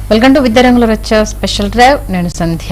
Welcome to విద్యారంగుల రచ్చ special drive నేను Sandhya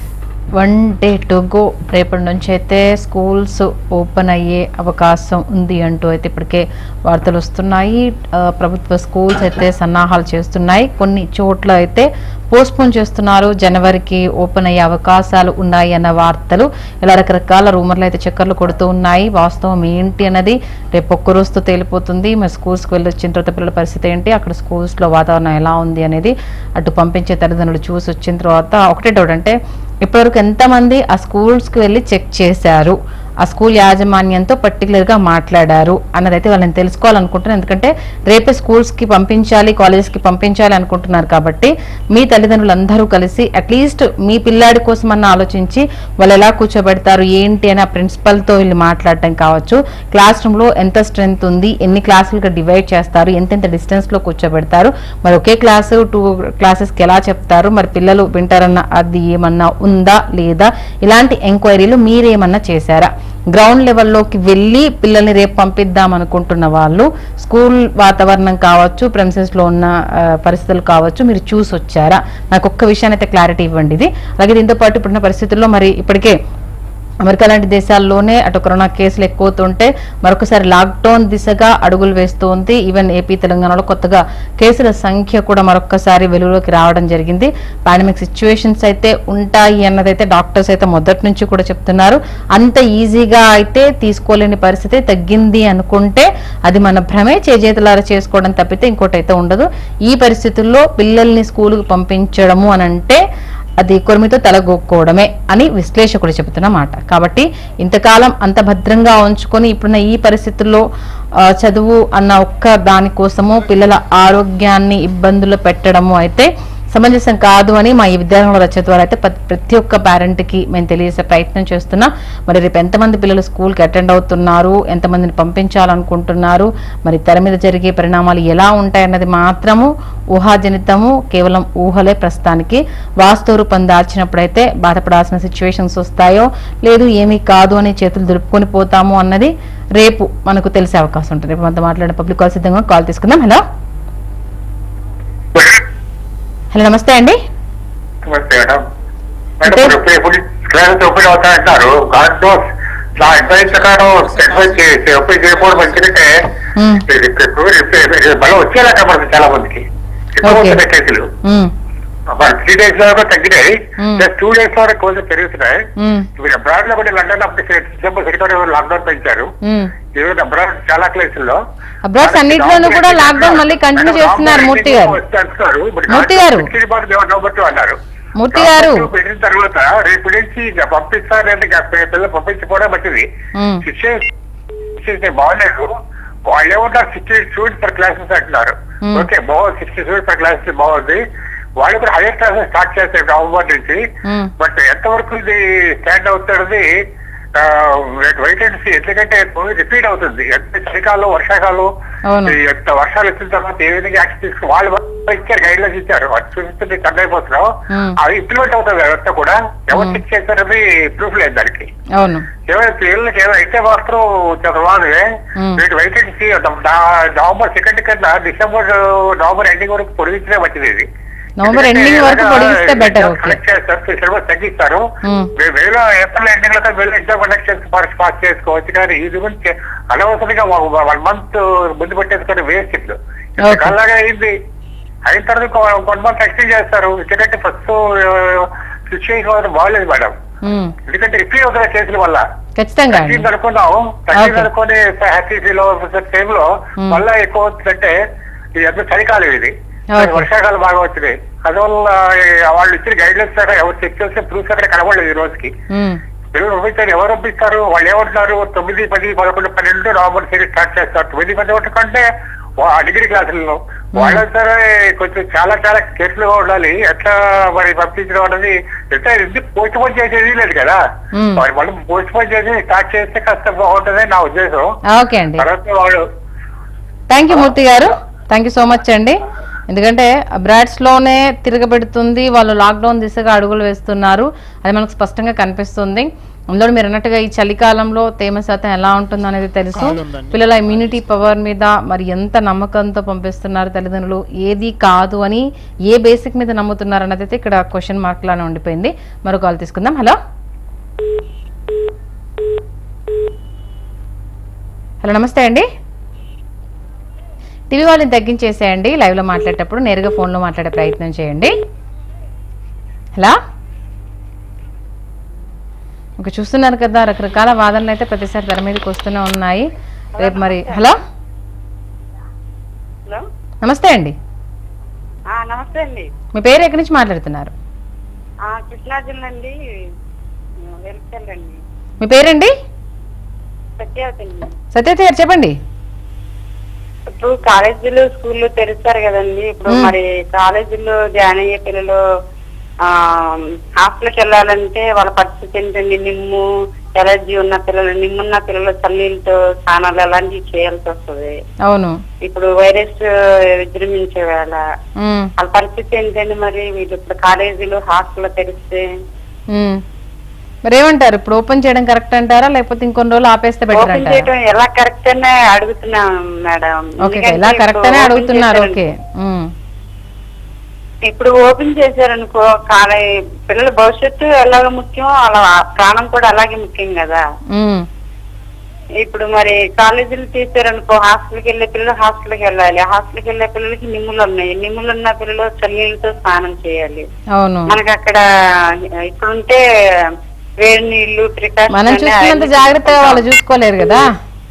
one day to go రేపటి నుంచి అయితే స్కూల్స్ ఓపెన్ అయ్యే అవకాశం ఉంది అంటూ అయితే ఇప్పటికే వార్తలు వస్తున్నాయి ఆ, ప్రభుత్వ స్కూల్స్ అయితే సన్నాహాలు చేస్తున్నాయి కొన్ని చోట్ల అయితే పోస్ట్పోన్ చేస్తున్నారు జనవరికి ఓపెన్ అయ్యే అవకాశాలు ఉన్నాయి అన్న వార్తలు ఇలా రకరకాల రూమర్లు అయితే చక్కర్లు కొడుతూ ఉన్నాయి వాస్తవం ఏంటి అన్నది రేపు ఒక్క రోజుతో తేలిపోతుంది మరి స్కూల్స్కి వెళ్ళి వచ్చిన తర్వాత పిల్లల పరిస్థితి ఏంటి అక్కడ స్కూల్స్లో వాతావరణం ఎలా ఉంది అనేది అటు పంపించే తల్లిదండ్రులు చూసి వచ్చిన తర్వాత ఒకటే డౌట్ అంటే ఇప్పటివరకు ఎంతమంది ఆ స్కూల్స్కి వెళ్ళి చెక్ చేశారు ఆ స్కూల్ యాజమాన్యంతో పర్టికులర్గా మాట్లాడారు అన్నదైతే వాళ్ళని తెలుసుకోవాలనుకుంటున్నాను ఎందుకంటే రేపే స్కూల్స్కి పంపించాలి కాలేజెస్కి పంపించాలి అనుకుంటున్నారు కాబట్టి మీ తల్లిదండ్రులు అందరూ కలిసి అట్లీస్ట్ మీ పిల్లాడి కోసం అన్న ఆలోచించి వాళ్ళు ఎలా కూర్చోబెడతారు ఏంటి అని ఆ ప్రిన్సిపల్తో వెళ్ళి మాట్లాడటం కావచ్చు క్లాస్ రూమ్లో ఎంత స్ట్రెంత్ ఉంది ఎన్ని క్లాసులుగా డివైడ్ చేస్తారు ఎంతెంత డిస్టెన్స్లో కూర్చోబెడతారు మరి ఒకే క్లాసు టూ క్లాసెస్కి ఎలా చెప్తారు మరి పిల్లలు వింటారన్న అది ఏమన్నా ఉందా లేదా ఇలాంటి ఎంక్వైరీలు మీరేమన్నా చేశారా గ్రౌండ్ లెవెల్లోకి వెళ్ళి పిల్లల్ని రేపు పంపిద్దాం అనుకుంటున్న వాళ్ళు స్కూల్ వాతావరణం కావచ్చు premises లో ఉన్న ఆ, పరిస్థితులు కావచ్చు మీరు చూసి వచ్చారా నాకు ఒక్క విషయాన్ని అయితే క్లారిటీ ఇవ్వండి ఇది అలాగే దీంతో పాటు ఇప్పుడున్న పరిస్థితుల్లో మరి ఇప్పటికే అమెరికా లాంటి దేశాల్లోనే అటు కరోనా కేసులు ఎక్కువ అవుతుంటే మరొకసారి లాక్డౌన్ దిశగా అడుగులు వేస్తూ ఉంది ఈవెన్ ఏపీ తెలంగాణలో కొత్తగా కేసుల సంఖ్య కూడా మరొకసారి వెలుగులోకి రావడం జరిగింది పాండమిక్ సిచ్యువేషన్స్ అయితే ఉంటాయి అన్నదైతే డాక్టర్స్ అయితే మొదటి నుంచి కూడా చెప్తున్నారు అంత ఈజీగా అయితే తీసుకోలేని పరిస్థితి తగ్గింది అనుకుంటే అది మన భ్రమే చేజేతులారా చేసుకోవడం తప్పితే ఇంకోటి అయితే ఉండదు ఈ పరిస్థితుల్లో పిల్లల్ని స్కూలుకు పంపించడము అని అంటే అది కొరిమితో తలగొక్కోవడమే అని విశ్లేషకుడు చెబుతున్న మాట కాబట్టి ఇంతకాలం అంత భద్రంగా ఉంచుకొని ఇప్పుడున్న ఈ పరిస్థితుల్లో ఆ, చదువు అన్న ఒక్క దానికోసము పిల్లల ఆరోగ్యాన్ని ఇబ్బందులు పెట్టడము అయితే సమంజసం కాదు అని మా ఈ విద్యార్థుల రచన ద్వారా అయితే ప్రతి- ప్రతి ఒక్క పేరెంట్ కి మేము తెలియజేసే ప్రయత్నం చేస్తున్నా మరి రేపు ఎంతమంది పిల్లలు స్కూల్ కి అటెండ్ అవుతున్నారు ఎంతమందిని పంపించాలనుకుంటున్నారు మరి తెర మీద జరిగే పరిణామాలు ఎలా ఉంటాయన్నది మాత్రము ఊహాజనితము కేవలం ఊహలే ప్రస్తుతానికి వాస్తవ రూపం దాల్చినప్పుడైతే బాధపడాల్సిన సిచ్యువేషన్స్ వస్తాయో లేదు ఏమీ కాదు అని చేతులు దులుపుకొని పోతాము అన్నది రేపు మనకు తెలిసే అవకాశం ఉంటుంది రేపు మనతో మాట్లాడిన పబ్లిక్ కాల్ సిద్ధంగా కాల్ తీసుకుందాం హలో హలో నమస్తే అండి నమస్తే మేడం అంటే- మేడం ఇప్పుడు ఇప్పుడు క్లాసెస్ ఓపెన్ అవుతాయంటున్నారు గాడ్ నోస్ నా అడ్వైస్ ప్రకారం అడ్వైస్ చేసి ఓపెన్ చేయకపోవడం మంచిదంటే మ్మ్. ఇది ఇప్పుడు ఇప్పుడు మళ్ళీ వచ్చేలా కనబడుతుంది చాలా మందికి ఎక్కువ Okay. వస్తున్నాయి కేసులు ఉమ్, త్రీ డేస్ వరకు తగ్గినాయి మ్మ్. జస్ట్ టూ డేస్ వరకు కొంచెం పెరుగుతున్నాయి ఉమ్, ఇప్పుడు అబ్రాడ్ లో కూడా లండన్ అప్పుడు డిసెంబర్ సెకండ్ లాక్డౌన్ పెంచారు ఉమ్. ఈరోజు అబ్రాడ్ చాలా ప్లేసుల్లో అబ్రాడ్స్ అన్నిట్లోనూ కూడా లాక్డౌన్ మళ్ళీ కంటిన్యూ చేస్తున్నారు మూర్తి గారు మూర్తి గారు. నవంబర్ అన్నారు మూర్తి గారు. నవంబర్ పెట్టిన తర్వాత రేపు నుంచి ఇక పంపిస్తారంటే ఇక పిల్లలు పంపించుకోవడం మంచిది ఉమ్, సిచ్యువేషన్ బాగలేదు వాళ్ళు ఏమంటారు సిక్స్టీ స్టూడెంట్స్ పర్ క్లాసెస్ అంటున్నారు Hmm. ఓకే బాగుంది సిక్స్టీ స్టూడెంట్స్ పర్ క్లాసెస్ బాగుంది వాళ్ళు కూడా హైయర్ క్లాసెస్ స్టార్ట్ చేస్తారు నవంబర్ నుంచి Hmm. బట్ ఎంతవరకు ఇది స్టాండ్ అవుతున్నది వెయిట్ అండ్ సీ ఎందుకంటే రిపీట్ అవుతుంది ఎంత చలికాలం వర్షాకాలం అవును. ఈ ఎంత వర్షాలు వచ్చిన తర్వాత ఏ విధంగా యాక్షన్ తీసుకుని వాళ్ళు మాత్రం ఇచ్చారు గైడ్ లైన్స్ ఇచ్చారు అది చూపిస్తుంటే టర్న్ అయిపోతున్నాం Hmm. అవి ఇంప్లిమెంట్ అవుతుంది అదంతా కూడా ఎవరు Hmm. చెక్ చేస్తారని ప్రూఫ్ లేదు దానికి అవును ఏమైనా పిల్లలకి ఏమైనా అయితే మాత్రం చదవాలి Hmm. వీటి wait and see November second కన్నా డిసెంబర్ నవంబర్ ఎండింగ్ వరకు పొడిగించడే మంచిది ఇది నవంబర్ ending వరకు పొడిగిస్తే better, okay. కలెక్ట్ చేస్తారు సిలబస్ తగ్గిస్తారు Hmm. వే- వేల ఏప్రిల్ ఎండింగ్ లో వీళ్ళు ఎగ్జామ్ కండక్ట్ చేసి పాస్ చేసుకోవచ్చు కానీ ఇది గురించి అనవసరంగా వన్ మంత్ ముందు పెట్టేసుకొని వేస్ట్ ఇప్పుడు Okay. అలాగే అయింది అయిన తర్వాత వన్ మంత్ ఎక్స్టెండ్ చేస్తారు ఎందుకంటే ఫస్ట్ సిచ్యువేషన్ బాగాలేదు మేడం ఉమ్, ఎందుకంటే రిపీట్ అవుతున్న కేసుల వల్ల ఖచ్చితంగా అండి తగ్గింది అనుకున్నాం తగ్గింది Okay. అనుకుని హ్యాపీ ఫీల్ టైమ్ లో Hmm. మళ్ళా ఎక్కువ అవుతుందంటే ఇది ఎంత చలికాలం ఇది Okay. వర్షాకాలం బాగా వచ్చినాయి అందువల్ల ఈ వాళ్ళు ఇచ్చిన గైడ్ లైన్స్ అక్కడ ఎవరు చెక్ చేస్తే ప్రూఫ్స్ అక్కడ కనబడలేదు ఈ రోజుకి ఉమ్, పిల్లలు పంపించారు ఎవరు పంపిస్తారు వాళ్ళు ఏమంటున్నారు తొమ్మిది పది పదకొండు పన్నెండు నవంబర్ సిరీస్ స్టార్ట్ చేస్తారు తొమ్మిది పది ఒకటి కంటే వా- డిగ్రీ క్లాసుల్లో వాళ్ళు సరే కొంచెం చాలా చాలా కేర్ఫుల్ గా ఉండాలి ఎట్లా మరి పంపించడం అనేది ఎట్లా ఇది పోస్ట్ పోన్ చేసేది లేదు కదా Hmm. మరి మనం పోస్ట్ పోన్ చేసి స్టార్ట్ చేస్తే కాస్త బాగుంటుంది నా ఉద్దేశం ఓకే అండి తర్వాత వాళ్ళు థ్యాంక్ యూ మూర్తి గారు థ్యాంక్ యూ సో మచ్ అండి ఎందుకంటే అబ్రాడ్స్ లోనే తిరగబెడుతుంది వాళ్ళు లాక్డౌన్ దిశగా అడుగులు వేస్తున్నారు అది మనకు స్పష్టంగా కనిపిస్తుంది అందులో మీరు అన్నట్టుగా ఈ చలికాలంలో తేమ శాతం ఎలా ఉంటుందో అనేది తెలుసు చాలా ఉందండి. పిల్లల ఇమ్యూనిటీ పవర్ మీద మరి ఎంత నమ్మకంతో పంపిస్తున్నారు తల్లిదండ్రులు ఏది కాదు అని ఏ బేసిక్ మీద నమ్ముతున్నారు అన్నది అయితే ఇక్కడ క్వశ్చన్ మార్క్ లానే ఉండిపోయింది మరో కాల్ తీసుకుందాం హలో హలో నమస్తే అండి టీవీ వాళ్ళని తగ్గించేసేయండి లైవ్లో మాట్లాడేటప్పుడు నేరుగా ఫోన్లో మాట్లాడే ప్రయత్నం చేయండి హలో ఇంకా చూస్తున్నారు కదా రకరకాల వాదనలు అయితే ప్రతిసారి తెర మీదకి వస్తూనే ఉన్నాయి రేపు మరి హలో హలో నమస్తే అండి ఆ, నమస్తే అండి మీ పేరు ఎక్కడి నుంచి మాట్లాడుతున్నారు ఆ, కృష్ణా జిల్లా అండి వెళ్తానండి మీ పేరండి సత్యావతి అండి సత్యవతి గారు చెప్పండి ఇప్పుడు కాలేజీలు స్కూళ్ళు తెరుస్తారు కదండి ఇప్పుడు మ్. మరి కాలేజీల్లో జాయిన్ అయ్యే పిల్లలు ఆ హాస్టల్కి వెళ్ళాలంటే వాళ్ళ పరిస్థితి ఏంటండి నిమ్ము ఎలర్జీ ఉన్న పిల్లలు నిమ్మున్న పిల్లలు చన్నీళ్ళతో స్నానాలు అలాంటివి చేయాల్సి వస్తుంది అవును ఇప్పుడు వైరస్ విజృంభించే వేళ ఉమ్, వాళ్ళ పరిస్థితి ఏంటండి మరి వీళ్ళు ఇప్పుడు కాలేజీలు హాస్టల్ తెరిస్తే ఉమ్. మరి ఏమంటారు ఇప్పుడు ఓపెన్ చేయడం కరెక్ట్ అంటారా లేకపోతే ఇంకొన్ని రోజులు ఆపేస్తే బెటర్ ఓపెన్ అంటారా చేయడం ఎలా కరెక్ట్ అనే అడుగుతున్నాం మేడం ఓకే ఎందుకంటే ఎలా ఇప్పుడు కరెక్ట్ అనే ఓపెన్ అడుగుతున్నారు చేశారనుకో- ఓకే ఉమ్, ఇప్పుడు ఓపెన్ చేశారనుకో కాలే పిల్లల భవిష్యత్తు ఎలాగ ముఖ్యం అలా ప్రాణం కూడా అలాగే ముఖ్యం కదా ఉమ్, ఇప్పుడు మరి కాలేజీలు తీసారనుకో హాస్టల్కి వెళ్ళే పిల్లలు హాస్టల్కి వెళ్ళాలి హాస్టల్కి వెళ్ళే పిల్లలకి నిమ్ములు ఉన్నాయి నిమ్ములు ఉన్న పిల్లలు చన్నీళ్ళతో స్నానం చేయాలి అవును మనకి అక్కడ ఇప్పుడుంటే వేడి నీళ్లు ప్రికాషన్ మనం చూసుకున్నంత జాగ్రత్తగా వాళ్ళు చూసుకోలేరు కదా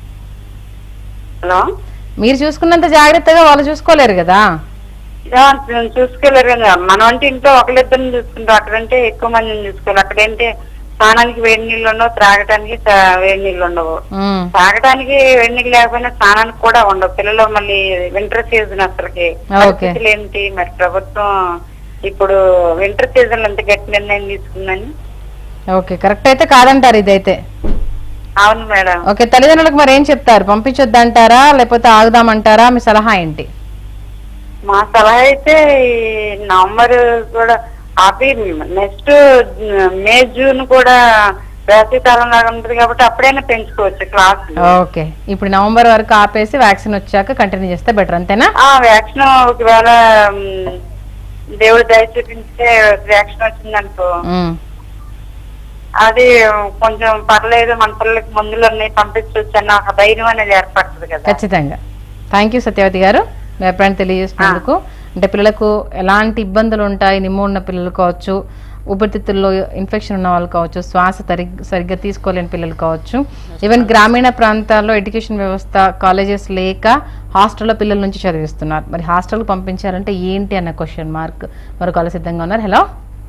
హలో మీరు చూసుకున్నంత జాగ్రత్తగా వాళ్ళు చూసుకోలేరు కదా ఆ, చూసుకోలేరు కదా మనం అంటే ఇంట్లో ఒకరిద్దరిని చూసుకుంటాం అక్కడంటే ఎక్కువ మందిని చూసుకోవాలి అక్కడంటే స్నానానికి వేడి నీళ్ళు ఉండవు త్రాగటానికి చా- వేడి నీళ్ళు ఉండవు ఉమ్, తాగడానికి వేడి నీళ్ళు లేకపోయినా స్నానానికి కూడా ఉండవు పిల్లలు మళ్ళీ వింటర్ సీజన్ అసలుకి ఓకే. పరిస్థితులు ఏంటి మరి ప్రభుత్వం ఇప్పుడు వింటర్ సీజన్ ఎంత గట్టి నిర్ణయం తీసుకుందని ఓకే కరెక్ట్ అయితే కాదంటారు ఇదైతే అవును మేడం ఓకే తల్లిదండ్రులకు మరి ఏం చెప్తారు పంపించొద్దంటారా లేకపోతే ఆగుదామంటారా మీ సలహా ఏంటి మా సలహా అయితే ఈ నవంబర్ కూడా ఆపి నెక్స్ట్ మే జూన్ కూడా వేసవికాలం లాగా ఉంటుంది కాబట్టి అప్పుడైనా పెంచుకోవచ్చు క్లాసులు ఓకే ఇప్పుడు నవంబర్ వరకు ఆపేసి వ్యాక్సిన్ వచ్చాక కంటిన్యూ చేస్తే బెటర్ అంతేనా ఆ వ్యాక్సిన్ ఒకవేళ మ్, దేవుడు దయ చూపించే వ్యాక్సిన్ వచ్చిందనుకో ఉమ్, అది కొంచెం పర్లేదు మన పిల్లలకి మందులు ఉన్నాయి పంపించవచ్చు అన్న ఒక ధైర్యం అనేది ఏర్పడుతుంది కదా ఖచ్చితంగా థ్యాంక్ యూ సత్యవతి గారు మీ అభిప్రాయం తెలియజేసినందుకు అంటే పిల్లలకు ఎలాంటి ఇబ్బందులు ఉంటాయి నిమ్ము ఉన్న పిల్లలు కావచ్చు ఊపిరితిత్తుల్లో ఇన్ఫెక్షన్ ఉన్న వాళ్ళు కావచ్చు శ్వాస తరి సరిగ్గా తీసుకోలేని పిల్లలు కావచ్చు ఈవెన్ గ్రామీణ ప్రాంతాల్లో ఎడ్యుకేషన్ వ్యవస్థ కాలేజెస్ లేక హాస్టల్లో పిల్లల నుంచి చదివిస్తున్నారు మరి హాస్టల్కి పంపించారంటే ఏంటి అన్న క్వశ్చన్ మార్క్ మరొక వాళ్ళు సిద్ధంగా ఉన్నారు హలో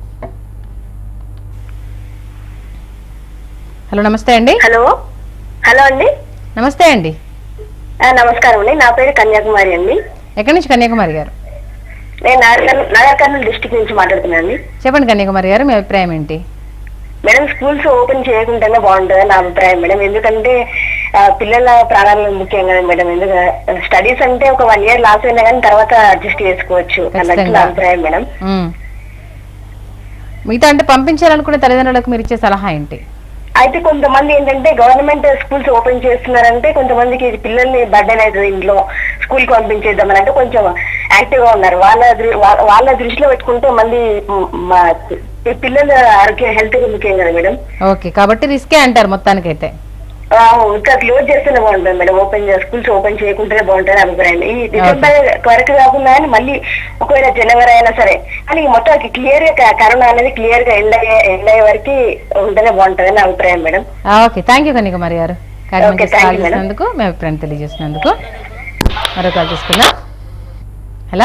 హలో నమస్తే అండి హలో హలో అండి నమస్తే అండి ఆ, నమస్కారం అండి నా పేరు కన్యాకుమారి అండి ఎక్కడి నుంచి కన్యాకుమారి గారు నేను నాగర్ కర్నూలు- నాగర్ కర్నూలు డిస్టిక్ నుంచి మాట్లాడుతున్నాను అండి చెప్పండి కన్యాకుమారి గారు మీ అభిప్రాయం ఏంటి మేడం స్కూల్స్ ఓపెన్ చేయకుండానే బాగుంటుంది నా అభిప్రాయం మేడం ఎందుకంటే ఆ, పిల్లల ప్రాణాలు ముఖ్యం కదా మేడం ఎందుకంటే స్టడీస్ అంటే ఒక వన్ ఇయర్ లాస్ అయినా కానీ తర్వాత అడ్జస్ట్ చేసుకోవచ్చు అన్నట్టు నా ఖచ్చితంగా. అభిప్రాయం మేడం మ్మ్. మిగతా అంటే పంపించాలనుకునే తల్లిదండ్రులకు మీరు ఇచ్చే సలహా ఏంటి అయితే కొంతమంది ఏంటంటే గవర్నమెంట్ స్కూల్స్ ఓపెన్ చేస్తున్నారంటే కొంతమందికి ఇది పిల్లల్ని బర్డెన్ అవుతుంది ఇంట్లో స్కూల్ కి పంపించేద్దామని అంటే కొంచెం యాక్టివ్ గా ఉన్నారు వాళ్ళ దృ- వా- వాళ్ళ దృష్టిలో పెట్టుకుంటే మళ్ళీ మ్, మా పి- పిల్లల ఆరోగ్యం హెల్త్ ముఖ్యం కదా మేడం ఓకే కాబట్టి రిస్కే అంటారు మొత్తానికైతే ఆ, ఇంకా క్లోజ్ చేస్తేనే బాగుంటుంది మేడం ఓపెన్ స్కూల్స్ ఓపెన్ చేయకుంటేనే బాగుంటుంది అభిప్రాయం ఈ డిసెంబర్ వరకు కాకుండా కానీ మళ్ళీ ఒకవేళ జనవరి అయినా సరే కానీ మొత్తం క్లియర్ గా క- కరోనా అనేది క్లియర్ గా ఎండ్ అయ్యే ఎండ్ అయ్యే వరకు ఉంటేనే బాగుంటుంది అని అభిప్రాయం మేడం ఆ, ఓకే థ్యాంక్ యూ కన్యకుమారి గారు కార్యక్రమం Okay, thank call you, madam. చేసినందుకు మీ అభిప్రాయం తెలియజేసినందుకు మరో కాల్ తీసుకుందాం హలో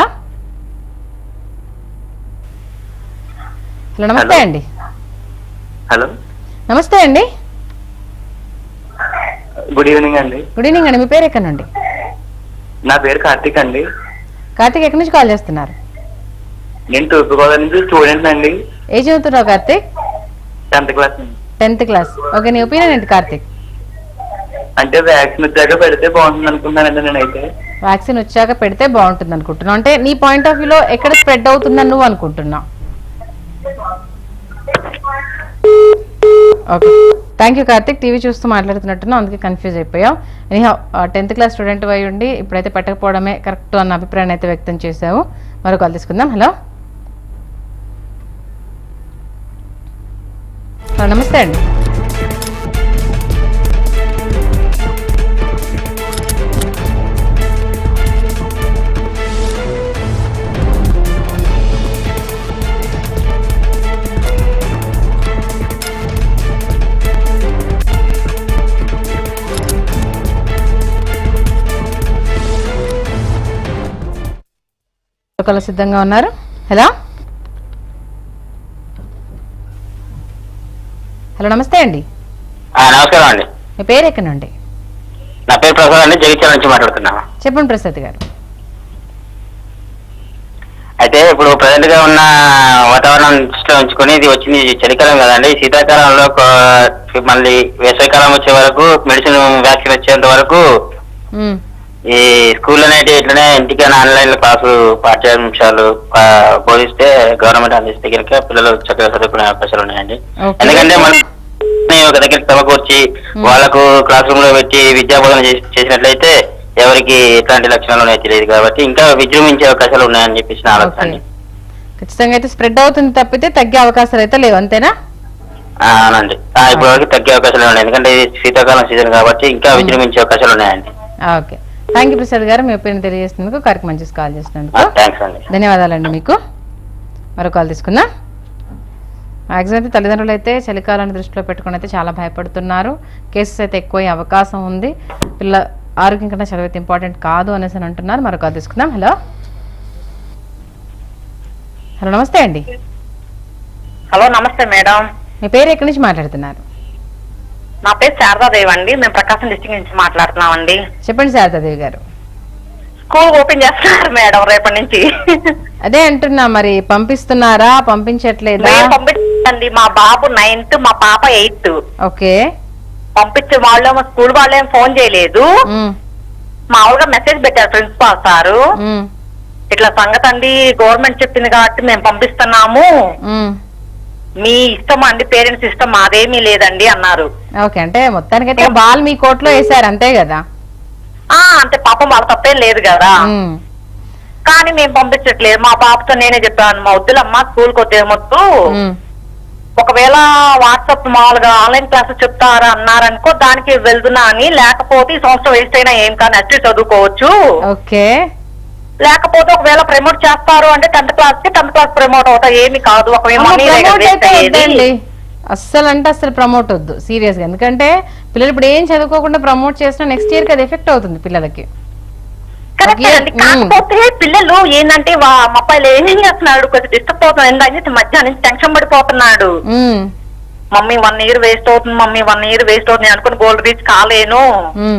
హలో నమస్తే Hello. అండి హలో నమస్తే అండి గుడ్ ఈవినింగ్ అండి గుడ్ ఈవినింగ్ అండి మీ పేరు ఎక్కడి నుండి నా పేరు కార్తీక్ అండి కార్తీక్ ఎక్కడి నుంచి కాల్ చేస్తున్నారు నేను తూర్పుగోదావరి నుంచి స్టూడెంట్ అండి ఏ చదువుతున్నావు కార్తీక్ టెన్త్ క్లాస్ అండి. టెన్త్ క్లాస్ ఓకే నీ ఒపీనియన్ ఏంటి కార్తీక్ అంటే వ్యాక్సిన్ వచ్చాక పెడితే బాగుంటుంది అనుకుంటున్నానండి నేనైతే వ్యాక్సిన్ వచ్చాక పెడితే బాగుంటుంది అనుకుంటున్నావు అంటే నీ పాయింట్ ఆఫ్ వ్యూలో ఎక్కడ స్ప్రెడ్ అవుతుందని నువ్వు అనుకుంటున్నావు okay thank you Karthik TV చూస్తూ మాట్లాడుతున్నట్టున్నా అందుకే కన్ఫ్యూజ్ అయిపోయాం ఎనీహా టెన్త్ క్లాస్ స్టూడెంట్ అయి ఉండి ఇప్పుడైతే పెట్టకపోవడమే కరెక్ట్ అన్న అభిప్రాయాన్ని అయితే వ్యక్తం చేశావు మరో కాల్ తీసుకుందాం హలో హలో నమస్తే అండి ఒకళ్ళు సిద్ధంగా ఉన్నారు హలో హలో నమస్తే అండి ఆ, నమస్కారం అండి మీ పేరు ఎక్కడ నుండి నా పేరు ప్రసాద్ అండి జగిత్యాల నుంచి మాట్లాడుతున్నాను చెప్పండి ప్రసాద్ గారు అయితే ఇప్పుడు ప్రజెంట్ గా ఉన్న వాతావరణం దృష్టిలో ఉంచుకొని ఇది వచ్చింది ఇది చలికాలం కదండి శీతాకాలంలో ఒక- మళ్ళీ వేసవికాలం వచ్చే వరకు మెడిసిన్ వ్యాక్సిన్ వచ్చేంత వరకు మ్మ్. ఈ స్కూల్ అనేటి ఇట్లనే ఇంటికైనా ఆన్లైన్ లో క్లాసు పాఠ్యాంశాలు ఆ, బోధిస్తే గవర్నమెంట్ అందిస్తే కనుక పిల్లలు చక్కగా చదువుకునే అవకాశాలు ఉన్నాయండి Okay. ఎందుకంటే మనం ఒక దగ్గర సమకూర్చి వాళ్ళకు క్లాస్ రూమ్ లో పెట్టి విద్యా బోధన చేసి- చేసినట్లయితే ఎవరికి ఎట్లాంటి లక్షణాలు ఉన్నాయో తెలియదు కాబట్టి ఇంకా విజృంభించే అవకాశాలు ఉన్నాయని చెప్పేసి నా ఆలోచన ఓకే అండి ఖచ్చితంగా అయితే స్ప్రెడ్ అవుతుంది తప్పితే తగ్గే అవకాశాలు అయితే లేవు అంతేనా ఆ, అవునండి ఆ, ఇప్పటి వరకు తగ్గే అవకాశాలు ఉన్నాయి ఎందుకంటే ఇది శీతాకాలం సీజన్ కాబట్టి ఇంకా విజృంభించే అవకాశాలు ఉన్నాయండి ఓకే థ్యాంక్ యూ ప్రసాద్ గారు మీ ఒపీనియన్ తెలియజేసినందుకు కార్యక్రమం చేసి కాల్ చేసినందుకు థ్యాంక్స్ అండి ధన్యవాదాలండి మీకు మరో కాల్ తీసుకుందాం మ్యాక్సిమం అయితే తల్లిదండ్రులు అయితే చలికాలాన్ని దృష్టిలో పెట్టుకుని అయితే చాలా భయపడుతున్నారు కేసెస్ అయితే ఎక్కువ అయ్యే అవకాశం ఉంది పిల్ల ఆరోగ్యం కన్నా చదువు అయితే ఇంపార్టెంట్ కాదు అనేసి అని అంటున్నారు మరో కాల్ తీసుకుందాం హలో హలో నమస్తే అండి హలో నమస్తే మేడం మీ పేరు ఎక్కడి నుంచి మాట్లాడుతున్నారు నా పేరు శారదాదేవి అండి మేము ప్రకాశం డిస్ట్రిక్ట్ నుంచి మాట్లాడుతున్నామండి చెప్పండి శారదాదేవి గారు స్కూల్ ఓపెన్ చేస్తున్నారు మేడం రేపటి నుంచి అదే అంటున్నా మరి పంపిస్తున్నారా పంపించట్లేదా మేము పంపించండి మా బాబు నైన్త్ మా పాప ఎయిత్ ఓకే పంపించే వాళ్ళేమో స్కూల్ వాళ్ళేమో ఫోన్ చేయలేదు ఉమ్, మామూలుగా మెసేజ్ పెట్టారు ప్రిన్సిపాల్ సారు ఉమ్, ఇట్లా సంగతి అండి గవర్నమెంట్ చెప్పింది కాబట్టి మేము పంపిస్తున్నాము ఉమ్. మీ ఇష్టం అండి పేరెంట్స్ ఇష్టం మాదేమీ లేదండి అన్నారు ఓకే అంటే మొత్తానికైతే బాల్ మీ కోర్టులో వేశారు అంతే కదా ఆ అంటే పాపం వాళ్ళ తప్పేం లేదు కదా ఉమ్, కానీ మేము పంపించట్లేదు మా పాపతో నేనే చెప్పాను మా వద్దులమ్మా స్కూల్ కి వద్దేమొద్దు ఉమ్, ఒకవేళ వాట్సాప్ మామూలుగా ఆన్లైన్ క్లాసెస్ చెప్తారా అన్నారనుకో దానికి వెళ్తున్నా అని లేకపోతే ఈ సంవత్సరం వేస్ట్ అయినా ఏం కానీ అట్టి చదువుకోవచ్చు ఓకే లేకపోతే ఒకవేళ ప్రమోట్ చేస్తారు అంటే టెన్త్ క్లాస్ కి టెన్త్ క్లాస్ ప్రమోట్ అవుతా ఏమి కాదు ఒకవేళ అమ్మ, money ప్రమోట్ waste అయితే అయ్యేది. వద్దండి అస్సలు అంటే అస్సలు ప్రమోట్ వద్దు సీరియస్ గా ఎందుకంటే పిల్లలు ఇప్పుడు ఏం చదువుకోకుండా ప్రమోట్ చేసినా నెక్స్ట్ ఇయర్ కి అది ఎఫెక్ట్ అవుతుంది పిల్లలకి కరెక్ట్ Okay. అండి Mm. కాకపోతే పిల్లలు ఏంటంటే వా- మా అబ్బాయిలు ఏం చేస్తున్నాడు కొంచెం డిస్టర్బ్ అవుతున్నాడు ఎందుకంటే మధ్యాహ్నం నుంచి టెన్షన్ పడిపోతున్నాడు ఉమ్, మమ్మీ వన్ ఇయర్ వేస్ట్ అవుతుంది మమ్మీ వన్ ఇయర్ వేస్ట్ అవుతుంది నేను అనుకుని గోల్డ్ రీచ్ కాలేను ఉమ్.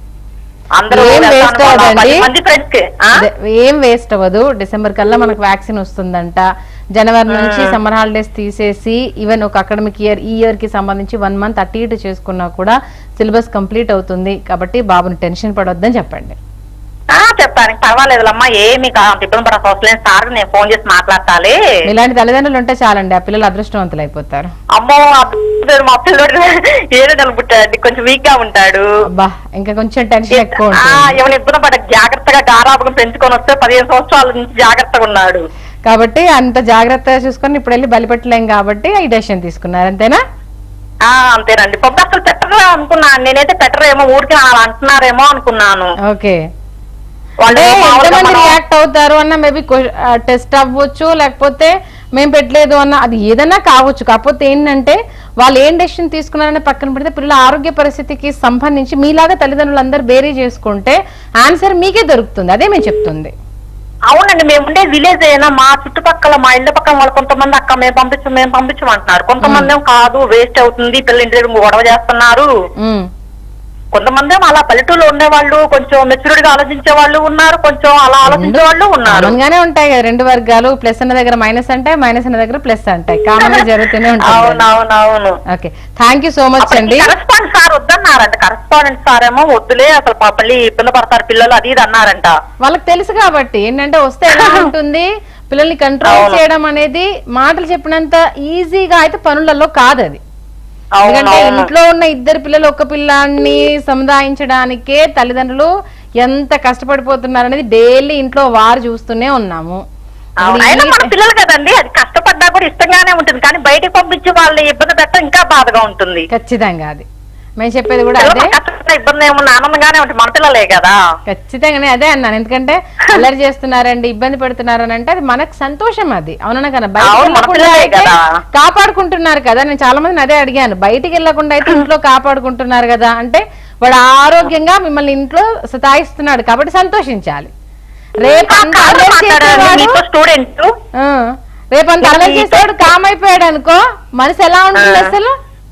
అందరూ ఏం వెళ్తాను waste వాళ్ళ అవ్వదండి. పది మంది ఫ్రెండ్స్ కి ఆ? అదే, ఏం వేస్ట్ అవ్వదు డిసెంబర్ కల్లా మనకు వ్యాక్సిన్ వస్తుందంట జనవరి నుంచి సమ్మర్ హాలిడేస్ తీసేసి ఈవెన్ ఒక అకాడమిక్ ఇయర్ ఈ ఇయర్ కి సంబంధించి వన్ మంత్ అటు ఇటు చేసుకున్నా కూడా సిలబస్ కంప్లీట్ అవుతుంది కాబట్టి బాబుని టెన్షన్ పడొద్దని చెప్పండి ఆ, చెప్పాను పర్వాలేదులమ్మా ఏమి కాదు ఇబ్బంది పడాల్సిన అవసరం లేదు సార్ నేను ఫోన్ చేసి మాట్లాడతాలే ఇలాంటి తల్లిదండ్రులు ఉంటే చాలండి ఆ పిల్లలు అదృష్టవంతులు అయిపోతారు అమ్మో అబ్బాయి మా పిల్లడు ఏడు నెలలు పుట్టాడు కొంచెం వీక్ గా ఉంటాడు అబ్బా ఇంకా కొంచెం టెన్షన్ ఎక్కువ ఆ, ఉంటుంది ఏమైనా ఇబ్బంది పడ జాగ్రత్తగా గారాబుగా పెంచుకొని వస్తే పదిహేను సంవత్సరాల నుంచి జాగ్రత్తగా ఉన్నాడు కాబట్టి అంత జాగ్రత్తగా చూసుకొని ఇప్పుడు వెళ్ళి బలిపెట్టలేం కాబట్టి ఈ డెసిషన్ తీసుకున్నారు అంతేనా ఆ అంతేనండి పప్పు అసలు పెట్టరా అనుకున్నాను నేనైతే పెట్టరేమో ఊరికి అలా అంటున్నారేమో అనుకున్నాను ఓకే వాళ్ళు అంటే మామూలుగా ఎంతమంది మనం- రియాక్ట్ అవుతారు అన్న మేబీ టెస్ట్ అవ్వచ్చు లేకపోతే మేము పెట్టలేదు అన్న అది ఏదైనా కావచ్చు కాకపోతే ఏంటంటే వాళ్ళు ఏం డెసిషన్ తీసుకున్నారని పక్కన పెడితే పిల్లల ఆరోగ్య పరిస్థితికి సంబంధించి మీలాగా తల్లిదండ్రులందరూ బేరీ చేసుకుంటే ఆన్సర్ మీకే దొరుకుతుంది అదే మేము చెప్తుంది అవునండి మేము ఉండే విలేజ్ అయినా మా చుట్టుపక్కల మా ఇళ్ళ పక్కన వాళ్ళు కొంతమంది అక్క మేము పంపించం మేము పంపించం అంటున్నారు కొంతమంది ఏమో కాదు వేస్ట్ అవుతుంది పిల్లలు ఇంటి దగ్గర గొడవ చేస్తున్నారు ఉమ్, కొంతమంది ఏమో అలా పల్లెటూరులో ఉండే వాళ్ళు కొంచెం మెచ్యూరిటీ గా ఆలోచించే వాళ్ళు ఉన్నారు కొంచెం అలా ఆలోచించే వాళ్ళు ఉన్నారు కామన్ గానే ఉంటాయి కదా రెండు వర్గాలు ప్లస్ అన్న దగ్గర మైనస్ అంటాయి మైనస్ అన్న దగ్గర ప్లస్ అంటాయి కామన్ గా జరుగుతూనే ఉంటుంది అవునవునవును okay thank you so much అండి కరెస్పాండెంట్ సార్ వద్దన్నారంట కరెస్పాండెంట్ సార్ ఏమో వద్దులే అసలు పా- మళ్ళీ ఇబ్బంది పడతారు పిల్లలు అది ఇది అన్నారంట వాళ్ళకి తెలుసు కాబట్టి ఏంటంటే వస్తే ఎలా ఉంటుంది పిల్లల్ని కంట్రోల్ అవును. చేయడం అనేది మాటలు చెప్పినంత ఈజీగా అయితే పనులలో కాదు అది అవును, ఎందుకంటే అవును. ఇంట్లో ఉన్న ఇద్దరు పిల్లలు ఒక పిల్లాన్ని సముదాయించడానికే తల్లిదండ్రులు ఎంత కష్టపడిపోతున్నారు అనేది డైలీ ఇంట్లో వారు చూస్తూనే ఉన్నాము అవును. ఇప్పుడు అయినా ఈ- మన పిల్లలు కదండి అది కష్టపడ్డా కూడా ఇష్టంగానే ఉంటుంది కానీ బయటకు పంపించి వాళ్ళని ఇబ్బంది పెట్టడం ఇంకా బాధగా ఉంటుంది ఖచ్చితంగా అది మేము చెప్పేది కూడా పిల్లలు అదే కష్టపడ్డా ఇబ్బంది ఏముంది ఆనందంగానే ఉంటుంది మన పిల్లలే కదా ఖచ్చితంగానే అదే అన్నాను ఎందుకంటే అల్లరి చేస్తున్నారండి ఇబ్బంది పెడుతున్నారు అని అంటే అది మనకు సంతోషం అది అవునా కదా బయటికి అవును, మన వెళ్ళకుండా పిల్లలే అయితే కదా. కాపాడుకుంటున్నారు కదా నేను చాలా మందిని అదే అడిగాను బయటికి వెళ్ళకుండా అయితే ఇంట్లో కాపాడుకుంటున్నారు కదా అంటే వాడు ఆరోగ్యంగా మిమ్మల్ని ఇంట్లో సతాయిస్తున్నాడు కాబట్టి సంతోషించాలి రేపు అంత అల్లరి చేసేవాడు స్టూడెంట్ ఆ, రేపు అంత అల్లరి చేసేవాడు కామ్ అయిపోయాడు అనుకో మనసు ఎలా ఉంటుంది అసలు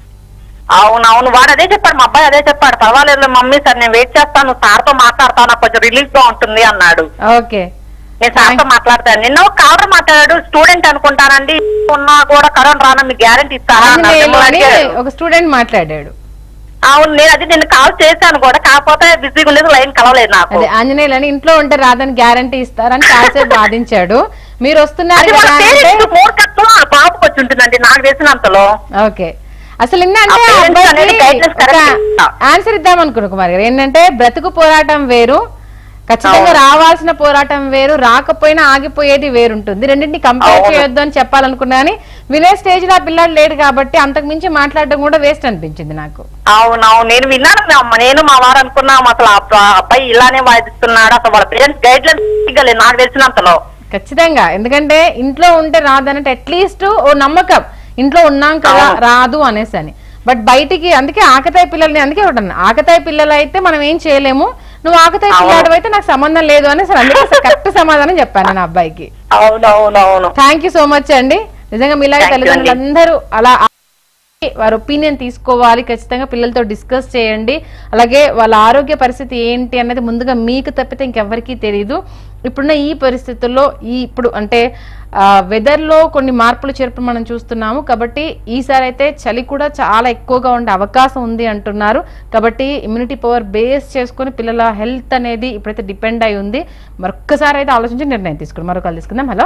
అవును అవును వాడు అదే చెప్పాడు మా అబ్బాయి అదే చెప్పాడు పర్వాలేదు మమ్మీ సార్ నేను వెయిట్ చేస్తాను సార్ తో మాట్లాడతాను నాకు కొంచెం రిలీఫ్ గా ఉంటుంది అన్నాడు ఓకే నేను సార్ తో మాట్లాడతాను నిన్న ఒక కావడం మాట్లాడాడు స్టూడెంట్ అనుకుంటానండి ఉన్నా కూడా కరోనా రానా మీకు గ్యారంటీ ఇస్తాను అన్నాడు. ఆంజనేయులు మిమ్మల్ని అని అడిగాడు. ఒక స్టూడెంట్ మాట్లాడాడు అవును నేను అది నిన్న కాల్ చేశాను కూడా కాకపోతే బిజీగా ఉండేది లైన్ కలవలేదు నాకు అదే ఆంజనేయులు అని ఇంట్లో ఉంటే రాదని గ్యారంటీ ఇస్తారని కాసేపు వాదించాడు మీరు వస్తున్నారు అది కదా వాళ్ళ అంటే పేరెంట్స్ మూర్ఖత్వం ఆ బాబుకి వచ్చి ఉంటుందండి నాకు తెలిసినంతలో ఓకే అసలు ఏంటంటే ఆ parents అనేది guidance correct. ఆన్సర్ ఇద్దాం అనుకున్నా కుమార్ గారు ఏంటంటే బ్రతుకు పోరాటం వేరు ఖచ్చితంగా రావాల్సిన పోరాటం వేరు రాకపోయినా ఆగిపోయేది వేరుంటుంది రెండింటిని కంపేర్ అవును. చేయొద్దు అని చెప్పాలనుకున్నా కానీ వినే స్టేజ్ లో ఆ పిల్లాడు లేడు కాబట్టి అంతకు మించి మాట్లాడడం కూడా వేస్ట్ అనిపించింది నాకు అవునవును నేను విన్నాను మా అమ్మ, నేను మా వారు అనుకున్నాం అసలు ఆ అబ్బ- అబ్బాయి ఇలానే వాదిస్తున్నాడు అసలు వాళ్ళ పేరెంట్స్ గైడ్ లైన్స్ నాకు తెలిసినంతలో ఖచ్చితంగా ఎందుకంటే ఇంట్లో ఉంటే రాదనంటే అట్లీస్ట్ ఓ నమ్మకం ఇంట్లో ఉన్నాం కదా అవును. రాదు అనేసి అని బట్ బయటికి అందుకే ఆకతాయి పిల్లల్ని అందుకే ఉంటాను ఆకతాయి పిల్లలు అయితే మనం ఏం చేయలేము నువ్వు ఆకతాయి అవును. పిల్లాడు అయితే నాకు సంబంధం లేదు అని అసలు అందుకే కరెక్ట్ సమాధానం చెప్పాను నా అబ్బాయికి అవునవునవును థ్యాంక్ యూ సో మచ్ అండి నిజంగా మీలాగే Thank you అండి. తల్లిదండ్రులందరూ అలా వారి ఒపీనియన్ తీసుకోవాలి ఖచ్చితంగా పిల్లలతో డిస్కస్ చేయండి అలాగే వాళ్ళ ఆరోగ్య పరిస్థితి ఏంటి అనేది ముందుగా మీకు తప్పితే ఇంకెవ్వరికీ తెలియదు ఇప్పుడున్న ఈ పరిస్థితుల్లో ఈ ఇప్పుడు అంటే వెదర్లో కొన్ని మార్పులు చేర్పులు మనం చూస్తున్నాము కాబట్టి ఈసారి అయితే చలి కూడా చాలా ఎక్కువగా ఉండే అవకాశం ఉంది అంటున్నారు కాబట్టి ఇమ్యూనిటీ పవర్ బేస్ చేసుకొని పిల్లల హెల్త్ అనేది ఇప్పుడైతే డిపెండ్ అయి ఉంది మరొక్కసారి అయితే ఆలోచించి నిర్ణయం తీసుకుని మరొకరు తీసుకుందాం హలో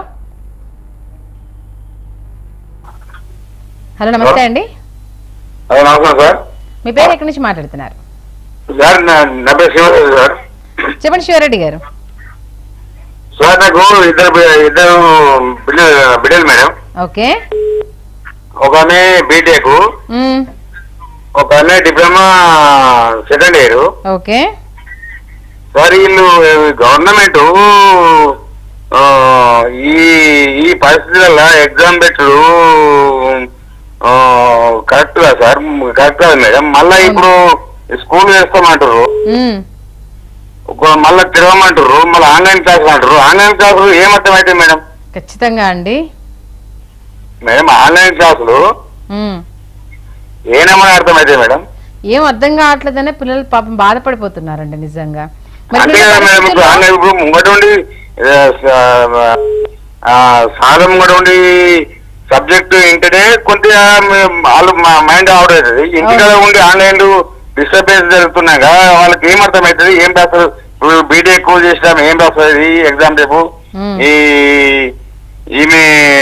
హలో నమస్తే అండి అదే నమస్కారం సార్ మీ పేరు ఎక్కడి నుంచి మాట్లాడుతున్నారు సార్ నా- నా పేరు శ్రీనివాస్ సార్ చెప్పండి శివరెడ్డి గారు సార్ నాకు ఇద్దరు బి- ఇద్దరు బిడ్డలు బిడ్డలు మేడం ఓకే ఒక ఆమె బీటెక్ మ్మ్. ఒక ఆమె diploma second year okay sir వీళ్ళు గవర్నమెంట్ ఈ ఈ పరిస్థితులలో ఎగ్జామ్ పెట్టుడు కరెక్ట్ గా సార్ కరెక్ట్ కాదు మేడం మళ్ళా ఇప్పుడు స్కూల్ వేసుకోమంటారు మ్మ్. ఒక- మళ్ళా తిరగమంటారు మళ్ళీ ఆన్లైన్ క్లాసులు అంటారు ఆన్లైన్ క్లాసులు ఏమర్థం అయితే మేడం ఖచ్చితంగా అండి మేడం ఆన్లైన్ క్లాసులు మ్మ్. ఏనేమని అర్థమైతే మేడం ఏం అర్థం కావట్లేదనే పిల్లలు పాపం బాధపడిపోతున్నారండి నిజంగా మరి అంతే పిల్లల కదా మేడం ఇప్పుడు పరిస్థితుల్లో- ఆన్లైన్ ఇప్పుడు ముంగట ఉండి ఆ, స- ఆ, సాధం ముంగట ఉండి సబ్జెక్ట్ ఇంటనే కొద్దిగా మే- వాళ్ళు మైండ్ అవుట్ అవుతుంది ఇంటికాడ ఉండి ఆన్లైన్ డిస్టర్బెన్స్ జరుగుతున్నాక వాళ్ళకి ఏం అర్థమవుతుంది ఏం రాస్తారు ఇప్పుడు బీటెక్ ఎక్కువ చేసినాం ఏం రాస్తుంది ఎగ్జామ్ రేపు మ్మ్. ఈ ఈమె